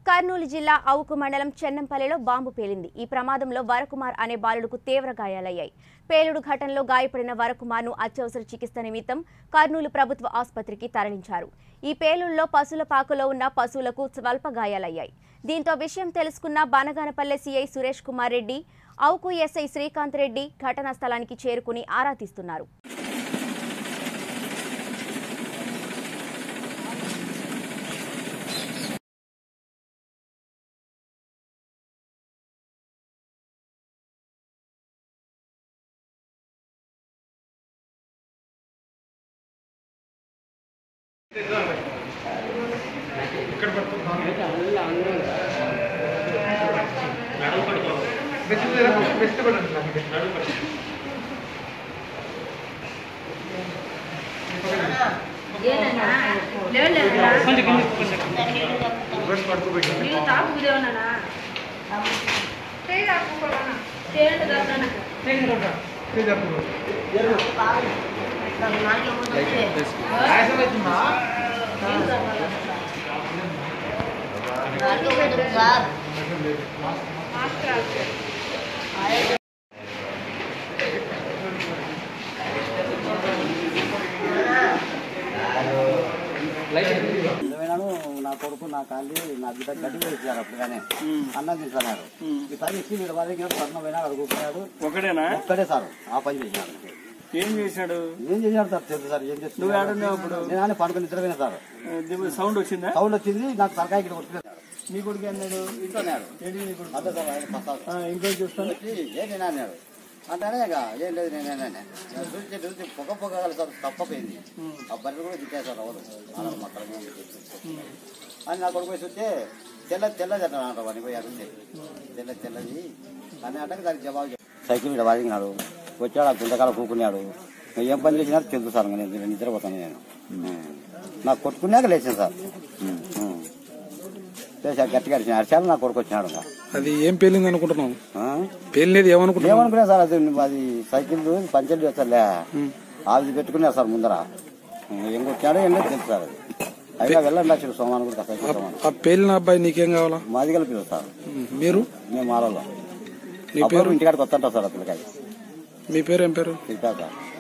కర్నూలు జిల్లా అవుకు మండలం చెన్నంపల్లిలో బాంబు పేలింది ఈ ప్రమాదంలో వరకుమార్ అనే బాలుడుకు తీవ్ర గాయాలయ్యాయి పేలుడు ఘటనలో గాయపడిన వరకుమార్ను అత్యవసర చికిత్స నిమిత్తం కర్నూలు ప్రభుత్వ ఆసుపత్రికి తరలించారు ఈ పేలుళ్లో పశువుల పాకలో ఉన్న పశువులకు స్వల్ప గాయాలయ్యాయి దీంతో విషయం తెలుసుకున్న బనగానపల్లె సీఐ సురేష్ కుమార్ రెడ్డి అవుకు ఎస్ఐ శ్రీకాంత్ రెడ్డి ఘటనా స్థలానికి చేరుకుని ఆరా తీస్తున్నారు నీళ్ళు తాగుదేమన్నా చేయండి దాన్ని ఏమైనాను నా కొడుకు నా కాళ్ళి నా బిడ్డ గడ్డి వేసారు అప్పుడుగానే అన్నం తింటున్నారు ఈసారి ఇచ్చి వీడు వాళ్ళ దగ్గర స్వర్ణం పోయినా అడుగుతున్నాడు ఒకడేనా ఒక్కడే సార్ ఆ పని చేసినాడు ఏం చేశాడు ఏం చేశాడు సార్ తెలుసు సార్ ఏం చేస్తున్నాడు నువ్వు ఏడున్నావు అప్పుడు? నేను ఆయన పడుకుని నిద్రపోయినా సార్ దిగు- సౌండ్ వచ్చిందా సౌండ్ వచ్చింది నాకు తలకాయ ఇక్కడ కొట్టుకున్నాడు నీ కొడుకు అన్నాడు ఇంట్లోన్నాడు ఏంటి నీ కొడుకు అదే సార్ ఆయన పసారు. ఆ, ఇంట్లో చూస్తాను వచ్చి ఏ నేను అన్నాడు అంటేనే ఇక ఏం లేదు నేనేనే చూసి చూసి పొగ పొగ సార్ తప్పపోయింది ఆ బర్రెలు కూడా దిక్కేశారు ఎవరు అలా మొక్కల మీద తెచ్చి. అని నా కొడుకు పోయి చూస్తే తెల్ల తెల్లది అంటాను అంట వాడిని పోయి అడిగితే తెల్ల తెల్లది అని అంటే దానికి జవాబు చెప్పు. సైకిల్ మీద వాడినాడు వచ్చాడు ఆ గుంటకాల కూకున్నాడు నువ్వు ఏం పని చేసినా తెలుసు సార్ నేను నిద్రపోతాను నేను నాకు కొట్టుకున్నాక లేచాను సార్ లేచాక గట్టిగా అరిచాను అరిచాను నా కొడుకు వచ్చినాడు ఇంకా. అది ఏం పేలింది అనుకుంటున్నావు ఆ? పేలినది ఏమనుకుంటున్నావు ఏమనుకున్నా సార్ అది అది సైకిల్ పంచర్ చేస్తారులే అది పెట్టుకున్నారు సార్ ముందర ఏం కొట్టాడో ఏంటో తెలుసు సార్ అది అయినా వెళ్ళండి లక్షలు సోమాను కూడా సైకిల్ సోమాను ఆ పేలిన అబ్బాయి నీకేం కావాలా మాది కలిపి సార్ మీరు మేము మాలలో మీ అప్పుడు ఇంటికాడికి వస్తుంటాం సార్ అతనికాయ మీ పేరు ఏం పేరు తిరిగా సార్